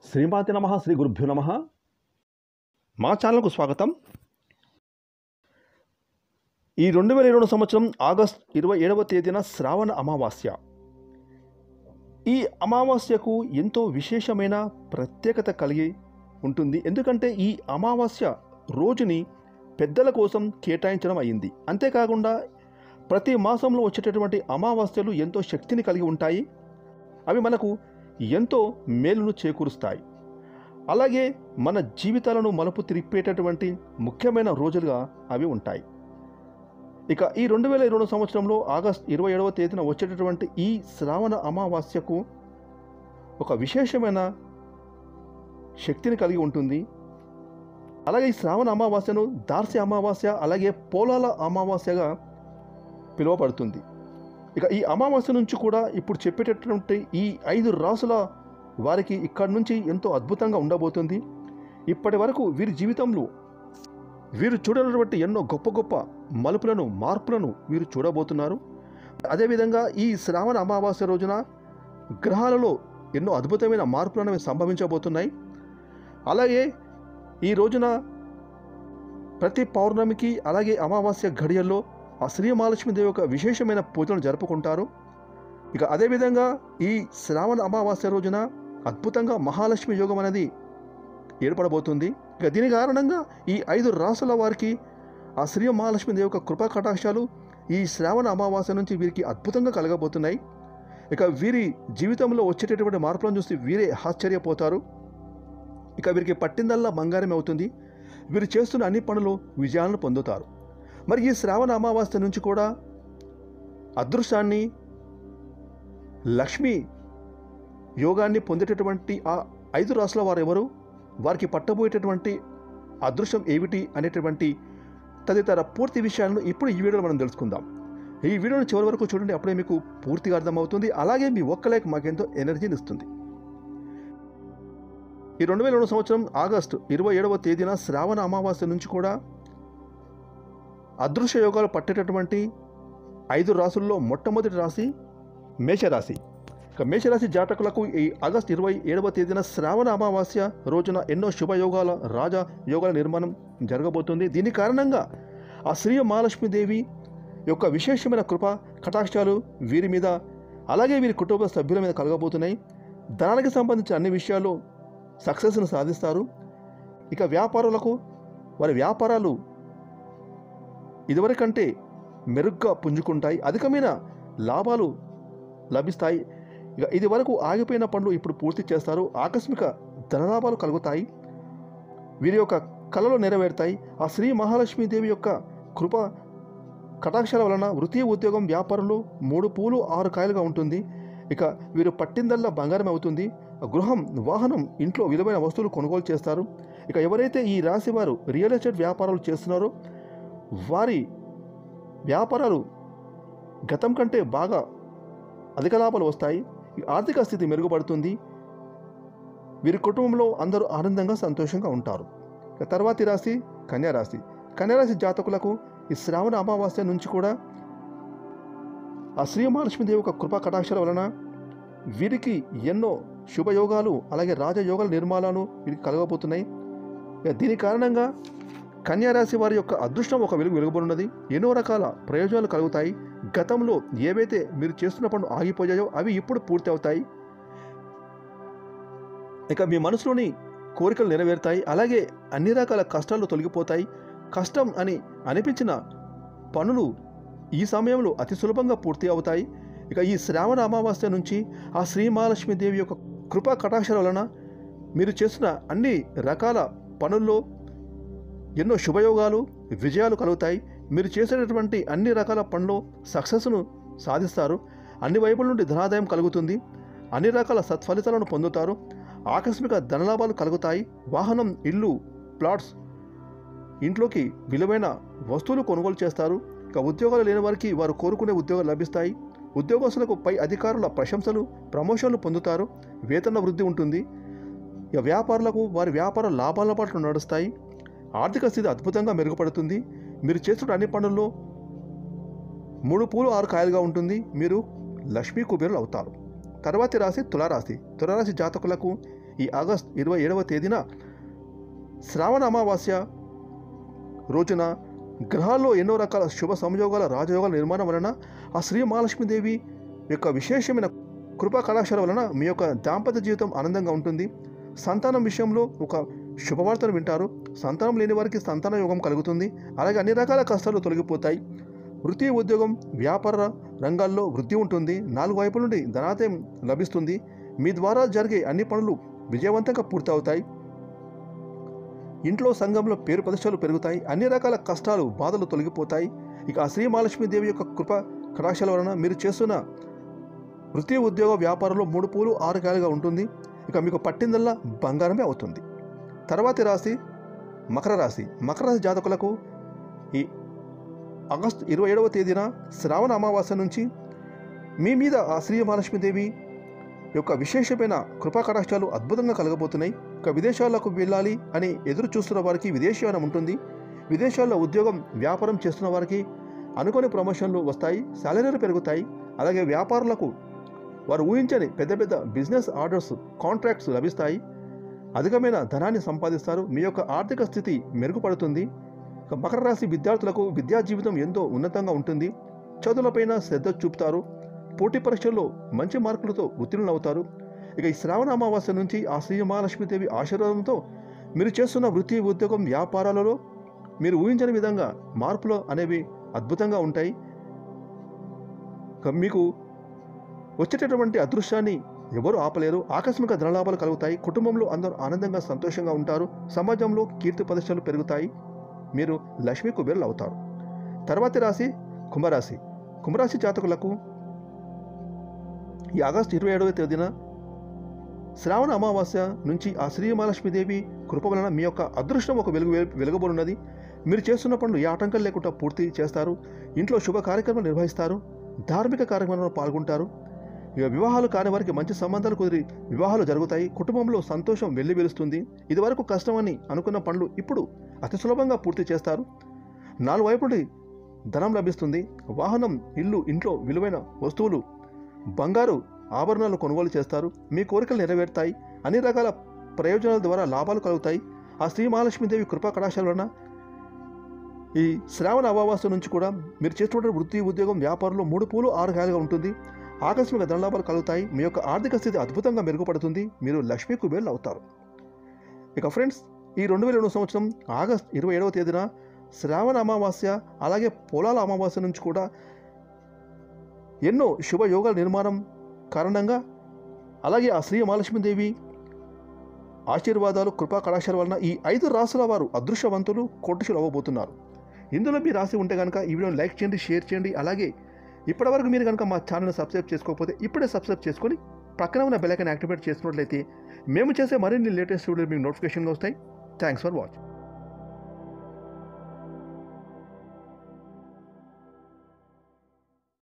శ్రీమాతి నమ శ్రీ గురుభ్యో నమ మా ఛానల్కు స్వాగతం ఈ రెండు వేల ఇరవై సంవత్సరం ఆగస్ట్ ఇరవై ఏడవ తేదీన శ్రావణ అమావాస్య ఈ అమావాస్యకు ఎంతో విశేషమైన ప్రత్యేకత కలిగి ఉంటుంది ఎందుకంటే ఈ అమావాస్య రోజుని పెద్దల కోసం కేటాయించడం అయింది అంతేకాకుండా ప్రతి మాసంలో వచ్చేటటువంటి అమావాస్యలు ఎంతో శక్తిని కలిగి ఉంటాయి అవి మనకు ఎంతో మేలును చేకూరుస్తాయి అలాగే మన జీవితాలను మలుపు తిరిపేటటువంటి ముఖ్యమైన రోజులుగా అవి ఉంటాయి ఇక ఈ రెండు వేల ఇరవై సంవత్సరంలో ఆగస్ట్ ఇరవై ఏడవ తేదీన వచ్చేటటువంటి ఈ శ్రావణ అమావాస్యకు ఒక విశేషమైన శక్తిని కలిగి ఉంటుంది అలాగే ఈ శ్రావణ అమావాస్యను దార్సి అమావాస్య అలాగే పోలాల అమావాస్యగా పిలువబడుతుంది ఇక ఈ అమావాస్య నుంచి కూడా ఇప్పుడు చెప్పేటటువంటి ఈ ఐదు రాసుల వారికి ఇక్కడి నుంచి ఎంతో అద్భుతంగా ఉండబోతుంది ఇప్పటి వరకు వీరి జీవితంలో వీరు చూడనటువంటి ఎన్నో గొప్ప గొప్ప మలుపులను మార్పులను వీరు చూడబోతున్నారు అదేవిధంగా ఈ శ్రావణ అమావాస్య రోజున గ్రహాలలో ఎన్నో అద్భుతమైన మార్పులు అనేవి సంభవించబోతున్నాయి అలాగే ఈ రోజున ప్రతి పౌర్ణమికి అలాగే అమావాస్య ఘడియల్లో ఆ శ్రీ మహాలక్ష్మీదేవి యొక్క విశేషమైన పూజలను జరుపుకుంటారు ఇక అదేవిధంగా ఈ శ్రావణ అమావాస్య రోజున అద్భుతంగా మహాలక్ష్మి యోగం అనేది ఏర్పడబోతుంది ఇక దీని కారణంగా ఈ ఐదు రాసుల వారికి ఆ శ్రీ మహాలక్ష్మీదేవి యొక్క కృపా కటాక్షాలు ఈ శ్రావణ అమావాస్య నుంచి వీరికి అద్భుతంగా కలగబోతున్నాయి ఇక వీరి జీవితంలో వచ్చేటటువంటి మార్పులను చూసి వీరే ఆశ్చర్యపోతారు ఇక వీరికి పట్టిందల్లా బంగారం అవుతుంది వీరు చేస్తున్న అన్ని పనులు విజయాలను పొందుతారు మరి ఈ శ్రావణ అమావాస్య నుంచి కూడా అదృష్టాన్ని లక్ష్మి యోగాన్ని పొందేటటువంటి ఆ ఐదు రాసుల వారు ఎవరు వారికి పట్టబోయేటటువంటి అదృష్టం ఏమిటి అనేటువంటి తదితర పూర్తి విషయాలను ఇప్పుడు ఈ వీడియోలో మనం తెలుసుకుందాం ఈ వీడియోని చివరి వరకు చూడండి అప్పుడే మీకు పూర్తిగా అర్థమవుతుంది అలాగే మీ ఒక్క లైక్ మాకెంతో ఎనర్జీని ఇస్తుంది ఈ రెండు వేల రెండు సంవత్సరం ఆగస్టు ఇరవై ఏడవ తేదీన శ్రావణ అమావాస్య నుంచి కూడా అదృశ్య యోగాలు పట్టేటటువంటి ఐదు రాసుల్లో మొట్టమొదటి రాశి మేషరాశి ఇక మేషరాశి జాతకులకు ఈ ఆగస్ట్ ఇరవై ఏడవ తేదీన శ్రావణ అమావాస్య రోజున ఎన్నో శుభయోగాల రాజా యోగాల నిర్మాణం జరగబోతుంది దీని కారణంగా ఆ శ్రీ మహాలక్ష్మీదేవి యొక్క విశేషమైన కృప కటాక్షాలు వీరి మీద అలాగే వీరి కుటుంబ సభ్యుల మీద కలగబోతున్నాయి ధనానికి సంబంధించిన అన్ని విషయాల్లో సక్సెస్ను సాధిస్తారు ఇక వ్యాపారులకు వారి వ్యాపారాలు ఇదివరకంటే మెరుగ్గా పుంజుకుంటాయి అధికమైన లాభాలు లభిస్తాయి ఇక ఇది వరకు ఆగిపోయిన పనులు ఇప్పుడు పూర్తి చేస్తారు ఆకస్మిక ధనలాభాలు కలుగుతాయి వీరి యొక్క కళలు నెరవేరుతాయి ఆ శ్రీ మహాలక్ష్మీదేవి యొక్క కృప కటాక్షాల వలన వృత్తి ఉద్యోగం వ్యాపారంలో మూడు పూలు ఆరు కాయలుగా ఉంటుంది ఇక వీరు పట్టిందల్లా బంగారం అవుతుంది గృహం వాహనం ఇంట్లో విలువైన వస్తువులు కొనుగోలు చేస్తారు ఇక ఎవరైతే ఈ రాశి వారు రియల్ ఎస్టేట్ వ్యాపారాలు చేస్తున్నారో వారి వ్యాపారాలు గతం కంటే బాగా అధిక లాభాలు వస్తాయి ఈ ఆర్థిక స్థితి మెరుగుపడుతుంది వీరి కుటుంబంలో అందరూ ఆనందంగా సంతోషంగా ఉంటారు ఇక తర్వాతి రాశి కన్యారాశి కన్యారాశి జాతకులకు ఈ శ్రావణ అమావాస్య నుంచి కూడా ఆ శ్రీ మహాలక్ష్మీదేవి యొక్క కృపా కటాక్షాల వలన వీరికి ఎన్నో శుభయోగాలు అలాగే రాజయోగాల నిర్మాణాలు వీరికి కలగబోతున్నాయి ఇక దీని కారణంగా కన్యారాశి వారి యొక్క అదృష్టం ఒక వెలుగు వెలుగుబడినది ఎన్నో రకాల ప్రయోజనాలు కలుగుతాయి గతంలో ఏవైతే మీరు చేస్తున్న పనులు ఆగిపోయాయో అవి ఇప్పుడు పూర్తి అవుతాయి ఇక మీ మనసులోని కోరికలు నెరవేరుతాయి అలాగే అన్ని రకాల కష్టాలు తొలగిపోతాయి కష్టం అని అనిపించిన పనులు ఈ సమయంలో అతి సులభంగా పూర్తి అవుతాయి ఇక ఈ శ్రావణ అమావాస్య నుంచి ఆ శ్రీ మహాలక్ష్మీదేవి యొక్క కృపా కటాక్షాల వలన మీరు చేసిన అన్ని రకాల పనుల్లో ఎన్నో శుభయోగాలు విజయాలు కలుగుతాయి మీరు చేసేటటువంటి అన్ని రకాల పనులు సక్సెస్ను సాధిస్తారు అన్ని వైపుల నుండి ధనాదాయం కలుగుతుంది అన్ని రకాల సత్ఫలితాలను పొందుతారు ఆకస్మిక ధనలాభాలు కలుగుతాయి వాహనం ఇల్లు ప్లాట్స్ ఇంట్లోకి విలువైన వస్తువులు కొనుగోలు చేస్తారు ఇక ఉద్యోగాలు లేని వారికి వారు కోరుకునే ఉద్యోగాలు లభిస్తాయి ఉద్యోగస్తులకు పై అధికారుల ప్రశంసలు ప్రమోషన్లు పొందుతారు వేతన వృద్ధి ఉంటుంది ఇక వ్యాపారులకు వారి వ్యాపార లాభాల పట్ల నడుస్తాయి ఆర్థిక స్థితి అద్భుతంగా మెరుగుపడుతుంది మీరు చేస్తున్న అన్ని పనుల్లో మూడు పూలు ఆరు కాయలుగా ఉంటుంది మీరు లక్ష్మీ కుబేరులు అవుతారు తర్వాతి రాశి తులారాశి తులారాశి జాతకులకు ఈ ఆగస్ట్ ఇరవై ఏడవ తేదీన శ్రావణ అమావాస్య రోజున గ్రహాల్లో ఎన్నో రకాల శుభ సంయోగాల రాజయోగాల నిర్మాణం వలన ఆ శ్రీ మహాలక్ష్మీదేవి యొక్క విశేషమైన కృపా కళాశాల వలన మీ యొక్క దాంపత్య జీవితం ఆనందంగా ఉంటుంది సంతానం విషయంలో ఒక శుభవార్తను వింటారు సంతానం లేని వారికి సంతాన యోగం కలుగుతుంది అలాగే అన్ని రకాల కష్టాలు తొలగిపోతాయి వృత్తి ఉద్యోగం వ్యాపార రంగాల్లో వృద్ధి ఉంటుంది నాలుగు వైపుల నుండి ధనాదాయం లభిస్తుంది మీ ద్వారా జరిగే అన్ని పనులు విజయవంతంగా పూర్తవుతాయి ఇంట్లో సంఘంలో పేరు ప్రతిష్టలు పెరుగుతాయి అన్ని రకాల కష్టాలు బాధలు తొలగిపోతాయి ఇక ఆ శ్రీ మహాలక్ష్మీదేవి యొక్క కృప కటాక్షాల వలన మీరు చేస్తున్న వృత్తి ఉద్యోగ వ్యాపారంలో మూడు పూలు ఆరు కాయలుగా ఉంటుంది ఇక మీకు పట్టిందల్లా బంగారమే అవుతుంది తర్వాతి రాశి మకర రాశి మకర రాశి జాతకులకు ఈ ఆగస్టు ఇరవై ఏడవ తేదీన శ్రావణ అమావాస్య నుంచి మీ మీద ఆ శ్రీ మహాలక్ష్మీదేవి యొక్క విశేషమైన కృపా కటాక్షాలు అద్భుతంగా కలగబోతున్నాయి ఇక విదేశాలకు వెళ్ళాలి అని ఎదురు చూస్తున్న వారికి విదేశీయానం ఉంటుంది విదేశాల్లో ఉద్యోగం వ్యాపారం చేస్తున్న వారికి అనుకోని ప్రమోషన్లు వస్తాయి శాలరీలు పెరుగుతాయి అలాగే వ్యాపారులకు వారు ఊహించని పెద్ద పెద్ద బిజినెస్ ఆర్డర్స్ కాంట్రాక్ట్స్ లభిస్తాయి అధికమైన ధనాన్ని సంపాదిస్తారు మీ యొక్క ఆర్థిక స్థితి మెరుగుపడుతుంది ఇక మకర రాశి విద్యార్థులకు విద్యా జీవితం ఎంతో ఉన్నతంగా ఉంటుంది చదువులపైన శ్రద్ధ చూపుతారు పోటీ పరీక్షల్లో మంచి మార్కులతో ఉత్తీర్ణులవుతారు ఇక ఈ శ్రావణ అమావాస్య నుంచి ఆ శ్రీ మహాలక్ష్మీదేవి ఆశీర్వాదంతో మీరు చేస్తున్న వృత్తి ఉద్యోగం వ్యాపారాలలో మీరు ఊహించని విధంగా మార్పులు అనేవి అద్భుతంగా ఉంటాయి ఇక మీకు వచ్చేటటువంటి అదృశ్యాన్ని ఎవరు ఆపలేరు ఆకస్మిక ధనలాభాలు కలుగుతాయి కుటుంబంలో అందరూ ఆనందంగా సంతోషంగా ఉంటారు సమాజంలో కీర్తి ప్రదర్శనలు పెరుగుతాయి మీరు లక్ష్మీ కుబేరులు అవుతారు తర్వాతి రాశి కుంభరాశి కుంభరాశి జాతకులకు ఈ ఆగస్టు ఇరవై ఏడవ తేదీన శ్రావణ అమావాస్య నుంచి ఆ శ్రీ మహాలక్ష్మీదేవి కృప వలన మీ యొక్క అదృష్టం ఒక వెలుగు వెలుగబోనున్నది మీరు చేస్తున్న పనులు ఏ ఆటంకం లేకుండా పూర్తి చేస్తారు ఇంట్లో శుభ కార్యక్రమాలు నిర్వహిస్తారు ధార్మిక కార్యక్రమాల్లో పాల్గొంటారు ఇక వివాహాలు కాని వారికి మంచి సంబంధాలు కుదిరి వివాహాలు జరుగుతాయి కుటుంబంలో సంతోషం వెళ్లి వెలుస్తుంది ఇదివరకు కష్టమని అనుకున్న పనులు ఇప్పుడు అతి సులభంగా పూర్తి చేస్తారు నాలుగు వైపుడి ధనం లభిస్తుంది వాహనం ఇల్లు ఇంట్లో విలువైన వస్తువులు బంగారు ఆభరణాలు కొనుగోలు చేస్తారు మీ కోరికలు నెరవేరుతాయి అన్ని రకాల ప్రయోజనాల ద్వారా లాభాలు కలుగుతాయి ఆ శ్రీ మహాలక్ష్మీదేవి కృపా కటాక్షాల వలన ఈ శ్రావణ అమావాస్య నుంచి కూడా మీరు చేస్తున్న వృత్తి ఉద్యోగం వ్యాపారంలో మూడు పూలు ఆరు కాయలుగా ఉంటుంది ఆకస్మిక ధనలాభాలు కలుగుతాయి మీ యొక్క ఆర్థిక స్థితి అద్భుతంగా మెరుగుపడుతుంది మీరు లక్ష్మీ కుబేర్లు అవుతారు ఇక ఫ్రెండ్స్ ఈ రెండు వేల రెండు సంవత్సరం ఆగస్ట్ ఇరవై ఏడవ తేదీన శ్రావణ అమావాస్య అలాగే పొలాల అమావాస్య నుంచి కూడా ఎన్నో శుభయోగాల నిర్మాణం కారణంగా అలాగే ఆ శ్రీ మహాలక్ష్మీదేవి ఆశీర్వాదాలు కృపా కళాశాల వలన ఈ ఐదు రాసుల వారు అదృశ్యవంతులు కోటిషులు అవ్వబోతున్నారు ఇందులో మీ రాసి ఉంటే కనుక ఈ వీడియోని లైక్ చేయండి షేర్ చేయండి అలాగే ఇప్పటివరకు మీరు కనుక మా ఛానల్ని సబ్స్క్రైబ్ చేసుకోకపోతే ఇప్పుడే సబ్స్క్రైబ్ చేసుకొని పక్కన ఉన్న బెల్ ఐకాన్ యాక్టివేట్ చేసినట్లయితే మేము చేసే మరిన్ని లేటెస్ట్ వీడియోలు మీకు నోటిఫికేషన్గా వస్తాయి థ్యాంక్స్ ఫర్ వాచింగ్